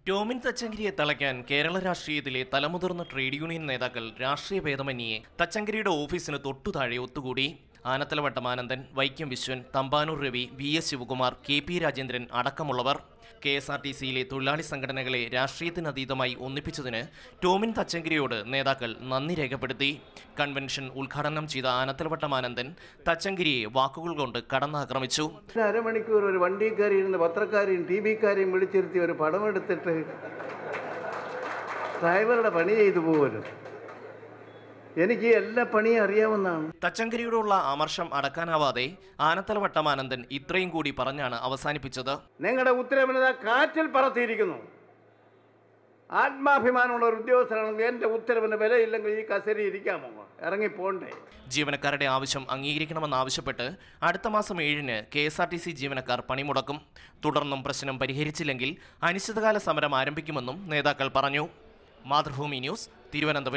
ടോമിൻ തച്ചങ്കരിയെ തളയ്ക്കാൻ കേരള രാഷ്ട്രീയത്തിലെ തലമുതിർന്ന trade union നേതാക്കൾ രാഷ്ട്രീയ ഭേദമന്യേ തച്ചങ്കരിയുടെ ഓഫീസിന് തൊട്ടു താഴെ ഒത്തുകൂടി Anathalavattom Anandan Vaikom Viswan Thampanoor Ravi V S Sivakumar K P Rajendran അടക്കമുള്ളവർ കെ എസ് ആർ ടി സിയിലെ തൊഴിലാളി സംഘടനകളെ രാഷ്ട്രീയത്തിനതീതമായി ഒന്നിപ്പിച്ചതിന് ടോമിൻ തച്ചങ്കരിയോട് നേതാക്കൾ നന്ദി രേഖപ്പെടുത്തി കൺവെൻഷൻ ഉദ്ഘാടനം ചെയ്ത ആനത്തലവട്ടം ആനന്ദൻ തച്ചങ്കരിയെ വാക്കുകൾ കൊണ്ട് കടന്നാക്രമിച്ചു ഒരു അരമണിക്കൂർ ഒരു വണ്ടി കയറി ഇരുന്ന് പത്രക്കാരെയും ടി വിക്കാരെയും വിളിച്ചിരുത്തി ഒരു പടമെടുത്തിട്ട് ഡ്രൈവറുടെ പണി ചെയ്തു പോകുമല്ലോ എനിക്ക് എല്ലാ പണിയും അറിയാവുന്നതാണ് തച്ചങ്കരിയോടുള്ള അമർഷം അടക്കാനാവാതെ ആനത്തലവട്ടം ആനന്ദൻ ഇത്രയും കൂടി പറഞ്ഞാണ് അവസാനിപ്പിച്ചത് നിങ്ങളുടെ ഉത്തരവിനത കാറ്റിൽ പറത്തിയിരിക്കുന്നു ആത്മാഭിമാനമുള്ള ഒരു ഉദ്യോഗസ്ഥനാണെങ്കിൽ എൻ്റെ ഉത്തരവിന് വിലയില്ലെങ്കിൽ ഈ കസേരി ഇരിക്കാമോ ഇറങ്ങിപ്പോണ്ടേ ജീവനക്കാരുടെ ആവശ്യം അംഗീകരിക്കണമെന്നാവശ്യപ്പെട്ട് അടുത്ത മാസം ഏഴിന് K S R T C ജീവനക്കാർ പണിമുടക്കും തുടർന്നും പ്രശ്നം പരിഹരിച്ചില്ലെങ്കിൽ അനിശ്ചിതകാല സമരം ആരംഭിക്കുമെന്നും നേതാക്കൾ പറഞ്ഞു മാതൃഭൂമി ന്യൂസ് തിരുവനന്തപുരം